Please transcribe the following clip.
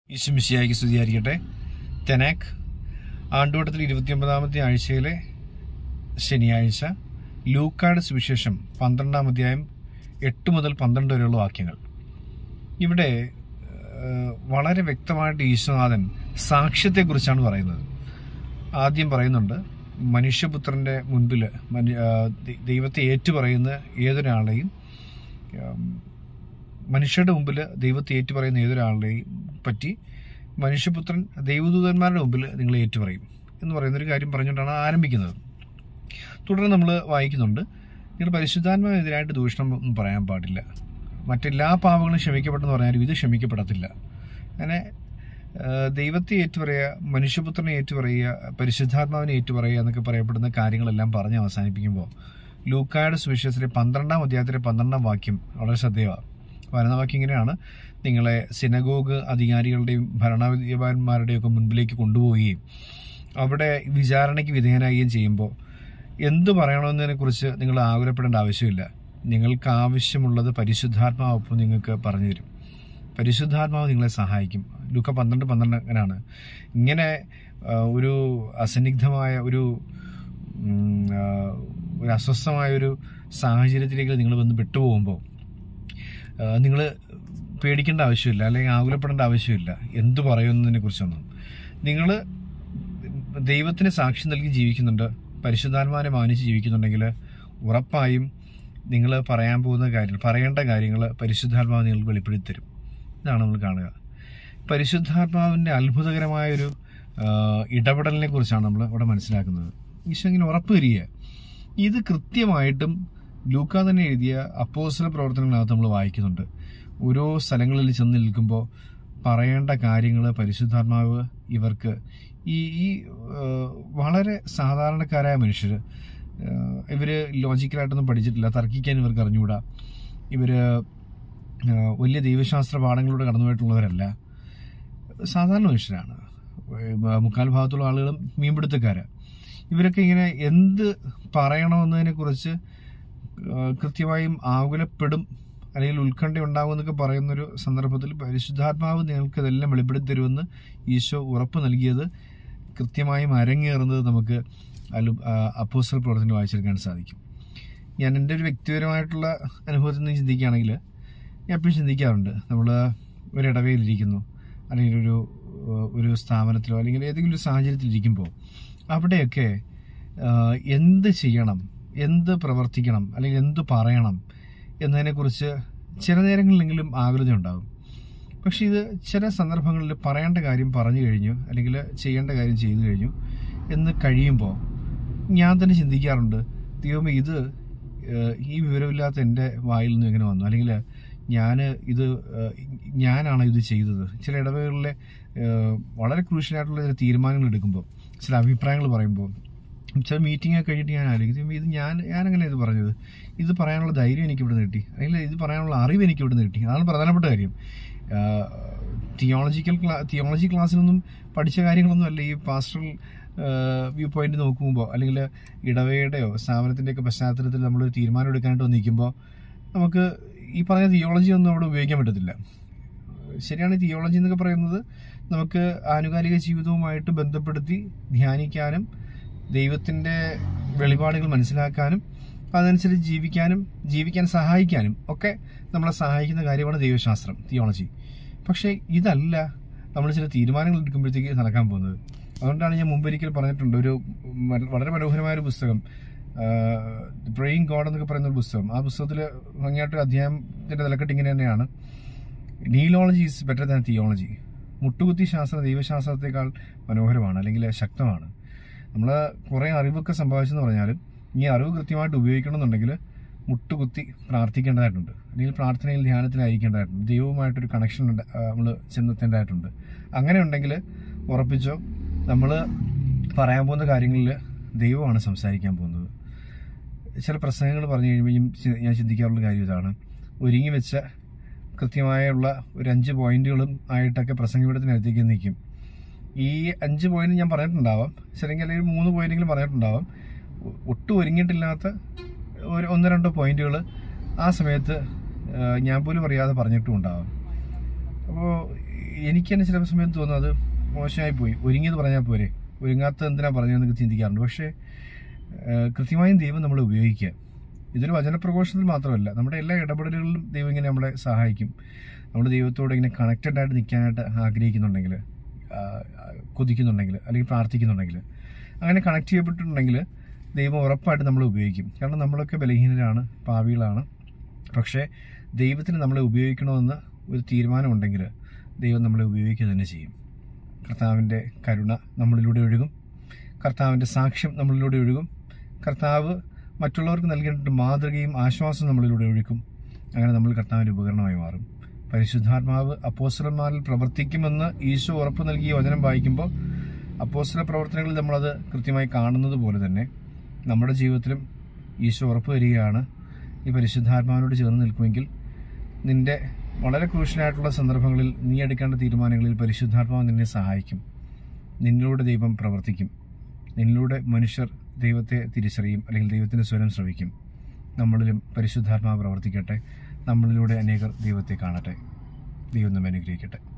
ഈശ്വമിശിയായിക്ക് സ്തുതിയായിരിക്കട്ടെ തെനാക്ക് ആണ്ടുവട്ടത്തിൽ ഇരുപത്തിയൊമ്പതാമത്തെ ആഴ്ചയിലെ ശനിയാഴ്ച ലൂക്കാട് സുവിശേഷം പന്ത്രണ്ടാം അധ്യായം എട്ട് മുതൽ പന്ത്രണ്ട് വരെയുള്ള വാക്യങ്ങൾ ഇവിടെ ഏഹ്, വളരെ വ്യക്തമായിട്ട് ഈശ്വനാഥൻ സാക്ഷ്യത്തെക്കുറിച്ചാണ് പറയുന്നത് ആദ്യം പറയുന്നുണ്ട് മനുഷ്യപുത്രന്റെ മുൻപിൽ മനു- ആ, ദൈ- ദൈവത്തെ ഏറ്റുപറയുന്ന ഏതൊരാളെയും ഉം, മനുഷ്യരുടെ മുമ്പിൽ ദൈവത്തെ ഏറ്റുപറയുന്ന ഏതൊരാളെയും പറ്റി മനുഷ്യപുത്രൻ ദൈവദൂതന്മാരുടെ മുമ്പിൽ നിങ്ങൾ ഏറ്റുപറയും എന്ന് പറയുന്ന ഒരു കാര്യം പറഞ്ഞുകൊണ്ടാണ് ആരംഭിക്കുന്നത് തുടർന്ന് നമ്മൾ വായിക്കുന്നുണ്ട് നിങ്ങൾ പരിശുദ്ധാത്മാവിനെതിരായിട്ട് ദൂഷണം ഒന്നും പറയാൻ പാടില്ല മറ്റെല്ലാ പാപങ്ങളും ക്ഷമിക്കപ്പെട്ടെന്ന് പറഞ്ഞാലും ഇത് ക്ഷമിക്കപ്പെടത്തില്ല അങ്ങനെ ആ, ദൈവത്തെ ഏറ്റുപറയുക മനുഷ്യപുത്രനെ ഏറ്റുപറയുക പരിശുദ്ധാത്മാവിനെ ഏറ്റുപറയുക എന്നൊക്കെ പറയപ്പെടുന്ന കാര്യങ്ങളെല്ലാം പറഞ്ഞ് അവസാനിപ്പിക്കുമ്പോൾ ലൂക്കായുടെ സുവിശേഷത്തിലെ പന്ത്രണ്ടാം അധ്യായത്തിലെ പന്ത്രണ്ടാം വാക്യം വളരെ ശ്രദ്ധേയമാണ് വരുന്ന വാക്യം ഇങ്ങനെയാണ് നിങ്ങളെ സിനഗോഗ് അധികാരികളുടെയും ഭരണാധിപന്മാരുടെയും ഒക്കെ മുൻപിലേക്ക് കൊണ്ടുപോവുകയും അവിടെ വിചാരണയ്ക്ക് വിധേയനാകുകയും ചെയ്യുമ്പോൾ എന്ത് പറയണമെന്നതിനെ കുറിച്ച് നിങ്ങൾ ആകുലപ്പെടേണ്ട ആവശ്യമില്ല നിങ്ങൾക്ക് ആവശ്യമുള്ളത് പരിശുദ്ധാത്മാവൊപ്പം നിങ്ങൾക്ക് പറഞ്ഞു തരും പരിശുദ്ധാത്മാവ് നിങ്ങളെ സഹായിക്കും ലുക്ക പന്ത്രണ്ട് പന്ത്രണ്ട് അങ്ങനെയാണ് ഇങ്ങനെ ആ, ഒരു അസന്നിഗ്ധമായ ഒരു ഉം, ആ, ഒരു അസ്വസ്ഥമായ ഒരു സാഹചര്യത്തിലേക്ക് നിങ്ങൾ വന്ന് വിട്ടുപോകുമ്പോൾ നിങ്ങൾ പേടിക്കേണ്ട ആവശ്യമില്ല അല്ലെങ്കിൽ ആകുലപ്പെടേണ്ട ആവശ്യമില്ല എന്തു പറയുന്നതിനെ കുറിച്ചൊന്നും നിങ്ങൾ ദൈവത്തിന് സാക്ഷി നൽകി ജീവിക്കുന്നുണ്ട് പരിശുദ്ധാത്മാവിനെ മാനിച്ച് ജീവിക്കുന്നുണ്ടെങ്കിൽ ഉറപ്പായും നിങ്ങൾ പറയാൻ പോകുന്ന കാര്യങ്ങൾ പറയേണ്ട കാര്യങ്ങൾ പരിശുദ്ധാത്മാവ് നിങ്ങൾക്ക് വെളിപ്പെടുത്തി തരും ഇതാണ് നമ്മൾ കാണുക പരിശുദ്ധാത്മാവിൻ്റെ അത്ഭുതകരമായ ഒരു ആ, ഇടപെടലിനെ കുറിച്ചാണ് നമ്മൾ ഇവിടെ മനസ്സിലാക്കുന്നത് ഈശോ ഇങ്ങനെ ഉറപ്പ് തരിക ഇത് കൃത്യമായിട്ടും ലൂക്ക തന്നെ എഴുതിയ അപ്പോസല പ്രവർത്തനങ്ങളകത്ത് നമ്മൾ വായിക്കുന്നുണ്ട് ഓരോ സ്ഥലങ്ങളിൽ ചെന്ന് നിൽക്കുമ്പോൾ പറയേണ്ട കാര്യങ്ങൾ പരിശുദ്ധാത്മാവ് ഇവർക്ക് ഈ ഈ ആ, വളരെ സാധാരണക്കാരായ മനുഷ്യർ ഇവര് ലോജിക്കലായിട്ടൊന്നും പഠിച്ചിട്ടില്ല തർക്കിക്കാൻ ഇവർക്ക് അറിഞ്ഞുകൂടാ ഇവര് ആ, വലിയ ദൈവശാസ്ത്ര പാഠങ്ങളിലൂടെ കടന്നുപോയിട്ടുള്ളവരല്ല സാധാരണ മനുഷ്യരാണ് ഏഹ് മുക്കാൽ ഭാഗത്തുള്ള ആളുകളും മീൻപിടുത്തക്കാരാണ് ഇവരൊക്കെ ഇങ്ങനെ എന്ത് പറയണമെന്നതിനെ കുറിച്ച് കൃത്യമായും ആകുലപ്പെടും അല്ലെങ്കിൽ ഉത്കണ്ഠ ഉണ്ടാകും എന്നൊക്കെ പറയുന്നൊരു സന്ദർഭത്തിൽ പരിശുദ്ധാത്മാവ് നിങ്ങൾക്ക് ഇതെല്ലാം വെളിപ്പെടുത്തി തരുമെന്ന് ഈശോ ഉറപ്പ് നൽകിയത് കൃത്യമായും അരങ്ങേറുന്നത് നമുക്ക് അലു അപ്പോസ്റ്റൽ പ്രവർത്തനം വായിച്ചെടുക്കാൻ സാധിക്കും ഞാൻ എൻ്റെ ഒരു വ്യക്തിപരമായിട്ടുള്ള അനുഭവത്തിൽ നിന്ന് ചിന്തിക്കുകയാണെങ്കിൽ ഞാൻ എപ്പോഴും ചിന്തിക്കാറുണ്ട് നമ്മൾ ഒരു ഇടവയിലിരിക്കുന്നു അല്ലെങ്കിൽ ഒരു ഏഹ്, ഒരു സ്ഥാപനത്തിലോ അല്ലെങ്കിൽ ഏതെങ്കിലും ഒരു സാഹചര്യത്തിൽ ഇരിക്കുമ്പോൾ അവിടെയൊക്കെ ആഹ്, എന്ത് ചെയ്യണം എന്ത് പ്രവർത്തിക്കണം അല്ലെങ്കിൽ എന്ത് പറയണം എന്നതിനെക്കുറിച്ച് ചില നേരങ്ങളിലെങ്കിലും ആകുലത ഉണ്ടാകും പക്ഷെ ഇത് ചില സന്ദർഭങ്ങളിൽ പറയേണ്ട കാര്യം പറഞ്ഞു കഴിഞ്ഞു അല്ലെങ്കിൽ ചെയ്യേണ്ട കാര്യം ചെയ്തു കഴിഞ്ഞു എന്ന് കഴിയുമ്പോൾ ഞാൻ തന്നെ ചിന്തിക്കാറുണ്ട് ദൈവമേ ഇത് ഏഹ്, ഈ വിവരമില്ലാത്ത എൻ്റെ വായിൽ നിന്ന് എങ്ങനെ വന്നു അല്ലെങ്കിൽ ഞാൻ ഇത് ഏഹ്, ഞാനാണ് ഇത് ചെയ്തത് ചില ഇടവകളിലെ ഏഹ്, വളരെ ക്രൂഷ്യലായിട്ടുള്ള ചില തീരുമാനങ്ങൾ എടുക്കുമ്പോൾ ചില അഭിപ്രായങ്ങൾ പറയുമ്പോൾ ചില മീറ്റിംഗ് ഒക്കെ കഴിഞ്ഞിട്ട് ഞാൻ ആലോചിക്കും "ദൈവമേ, ഇത് ഞാൻ ഞാനങ്ങനെ ഇത് പറഞ്ഞത് ഇത് പറയാനുള്ള ധൈര്യം എനിക്ക് ഇവിടുന്ന് കിട്ടി അല്ലെങ്കിൽ ഇത് പറയാനുള്ള അറിവ് എനിക്ക് ഇവിടുന്ന് കിട്ടി അതാണ് പ്രധാനപ്പെട്ട കാര്യം തിയോളജിക്കൽ ക്ലാ തിയോളജി ക്ലാസ്സിലൊന്നും പഠിച്ച കാര്യങ്ങളൊന്നും അല്ല ഈ പാസ്റ്ററൽ വ്യൂ പോയിന്റ് നോക്കുമ്പോൾ അല്ലെങ്കിൽ ഇടവയുടെയോ സ്ഥാപനത്തിൻ്റെയൊക്കെ പശ്ചാത്തലത്തിൽ നമ്മൾ തീരുമാനം എടുക്കാനായിട്ട് വന്ന് നിൽക്കുമ്പോൾ നമുക്ക് ഈ പറഞ്ഞ തിയോളജി ഒന്നും അവിടെ ഉപയോഗിക്കാൻ പറ്റത്തില്ല ശരിയാണ് തിയോളജി എന്നൊക്കെ പറയുന്നത് നമുക്ക് ആനുകാലിക ജീവിതവുമായിട്ട് ബന്ധപ്പെടുത്തി ധ്യാനിക്കാനും ദൈവത്തിൻ്റെ വെളിപാടുകൾ മനസ്സിലാക്കാനും അതനുസരിച്ച് ജീവിക്കാനും ജീവിക്കാൻ സഹായിക്കാനും ഒക്കെ നമ്മളെ സഹായിക്കുന്ന കാര്യമാണ് ദൈവശാസ്ത്രം തിയോളജി പക്ഷേ ഇതല്ല നമ്മൾ ചില തീരുമാനങ്ങൾ എടുക്കുമ്പോഴത്തേക്ക് നടക്കാൻ പോകുന്നത് അതുകൊണ്ടാണ് ഞാൻ മുമ്പൊരിക്കൽ പറഞ്ഞിട്ടുണ്ട് ഒരു മ- വളരെ മനോഹരമായ ഒരു പുസ്തകം പ്രേയിങ് ഗോഡ് എന്നൊക്കെ പറയുന്ന ഒരു പുസ്തകം ആ പുസ്തകത്തിൽ ഭംഗിയായിട്ടൊരു അധ്യായത്തിന്റെ തലക്കെട്ട് ഇങ്ങനെ തന്നെയാണ് നീലോളജി ഈസ് ബെറ്റർ ദാൻ തിയോളജി മുട്ടുകുത്തി ശാസ്ത്രം ദൈവശാസ്ത്രത്തെക്കാൾ മനോഹരമാണ് അല്ലെങ്കിൽ ശക്തമാണ് നമ്മൾ കുറേ അറിവൊക്കെ സമ്പാദിച്ചെന്ന് പറഞ്ഞാലും ഈ അറിവ് കൃത്യമായിട്ട് ഉപയോഗിക്കണമെന്നുണ്ടെങ്കിൽ മുട്ടുകുത്തി പ്രാർത്ഥിക്കേണ്ടതായിട്ടുണ്ട് അല്ലെങ്കിൽ പ്രാർത്ഥനയിൽ ധ്യാനത്തിലായിരിക്കേണ്ടതായിട്ടുണ്ട് ദൈവവുമായിട്ടൊരു കണക്ഷൻ നമ്മൾ ചെന്നെത്തേണ്ടതായിട്ടുണ്ട് അങ്ങനെ ഉണ്ടെങ്കിൽ ഉറപ്പിച്ചോ നമ്മൾ പറയാൻ പോകുന്ന കാര്യങ്ങളിൽ ദൈവമാണ് സംസാരിക്കാൻ പോകുന്നത് ചില പ്രസംഗങ്ങൾ പറഞ്ഞു കഴിയുമ്പോഴും ചി- ഞാൻ ചിന്തിക്കാറുള്ള കാര്യം ഇതാണ് ഒരുങ്ങി വെച്ച കൃത്യമായുള്ള ഒരു അഞ്ച് പോയിന്റുകളും ആയിട്ടൊക്കെ പ്രസംഗപീഠത്തിനടുത്തേക്ക് നിൽക്കും ഈ അഞ്ച് പോയിന്റ് ഞാൻ പറഞ്ഞിട്ടുണ്ടാവാം ശരിയെങ്കിൽ അല്ലെങ്കിൽ മൂന്ന് പോയിന്റെങ്കിലും പറഞ്ഞിട്ടുണ്ടാവാം ഒ- ഒട്ടും ഒരുങ്ങിയിട്ടില്ലാത്ത ഒരു ഒന്ന് രണ്ടോ പോയിന്റുകൾ ആ സമയത്ത് ആ, ഞാൻ പോലും അറിയാതെ പറഞ്ഞിട്ടും ഉണ്ടാവാം അപ്പോൾ എനിക്ക് തന്നെ ചില സമയത്ത് തോന്നുന്നു അത് മോശമായി പോയി ഒരുങ്ങിയത് പറഞ്ഞാൽ പോരെ ഒരുങ്ങാത്ത എന്തിനാ പറഞ്ഞതെന്നൊക്കെ ചിന്തിക്കാറുണ്ട് പക്ഷേ ഏഹ്, കൃത്യമായും ദൈവം നമ്മളെ ഉപയോഗിക്കുക ഇതൊരു വചനപ്രഘോഷത്തിൽ മാത്രമല്ല നമ്മുടെ എല്ലാ ഇടപെടലുകളിലും ദൈവം ഇങ്ങനെ നമ്മളെ സഹായിക്കും നമ്മുടെ ദൈവത്തോട് ഇങ്ങനെ കണക്റ്റഡ് ആയിട്ട് നിൽക്കാനായിട്ട് ആഗ്രഹിക്കുന്നുണ്ടെങ്കിൽ ആ, കൊതിക്കുന്നുണ്ടെങ്കിൽ അല്ലെങ്കിൽ പ്രാർത്ഥിക്കുന്നുണ്ടെങ്കിൽ അങ്ങനെ കണക്ട് ചെയ്യപ്പെട്ടിട്ടുണ്ടെങ്കിൽ ദൈവം ഉറപ്പായിട്ട് നമ്മളെ ഉപയോഗിക്കും കാരണം നമ്മളൊക്കെ ബലഹീനരാണ് പാവികളാണ് പക്ഷേ ദൈവത്തിന് നമ്മളെ ഉപയോഗിക്കണമെന്ന് ഒരു തീരുമാനമുണ്ടെങ്കിൽ ദൈവം നമ്മളെ ഉപയോഗിക്കുക തന്നെ ചെയ്യും കർത്താവിൻ്റെ കരുണ നമ്മളിലൂടെ ഒഴുകും കർത്താവിൻ്റെ സാക്ഷ്യം നമ്മളിലൂടെ ഒഴുകും കർത്താവ് മറ്റുള്ളവർക്ക് നൽകേണ്ട മാതൃകയും ആശ്വാസവും നമ്മളിലൂടെ ഒഴുക്കും അങ്ങനെ നമ്മൾ കർത്താവിൻ്റെ ഉപകരണമായി മാറും പരിശുദ്ധാത്മാവ് അപ്പോസ്റ്റലന്മാരിൽ പ്രവർത്തിക്കുമെന്ന് ഈശോ ഉറപ്പ് നൽകിയ വചനം വായിക്കുമ്പോൾ അപ്പോസ്റ്റല പ്രവർത്തനങ്ങളിൽ നമ്മളത് കൃത്യമായി കാണുന്നത് പോലെ തന്നെ നമ്മുടെ ജീവിതത്തിലും ഈശോ ഉറപ്പ് വരികയാണ് ഈ പരിശുദ്ധാത്മാവിനോട് ചേർന്ന് നിൽക്കുമെങ്കിൽ നിന്റെ വളരെ ക്രൂഷ്യലായിട്ടുള്ള സന്ദർഭങ്ങളിൽ നീ എടുക്കേണ്ട തീരുമാനങ്ങളിൽ പരിശുദ്ധാത്മാവ് നിന്നെ സഹായിക്കും നിന്നിലൂടെ ദൈവം പ്രവർത്തിക്കും നിന്നിലൂടെ മനുഷ്യർ ദൈവത്തെ തിരിച്ചറിയും അല്ലെങ്കിൽ ദൈവത്തിന്റെ സ്വരം ശ്രവിക്കും നമ്മളിലും പരിശുദ്ധാത്മാവ് പ്രവർത്തിക്കട്ടെ നമ്മളിലൂടെ അനേകർ ദൈവത്തെ കാണട്ടെ ദൈവം നമ്മെ അനുഗ്രഹിക്കട്ടെ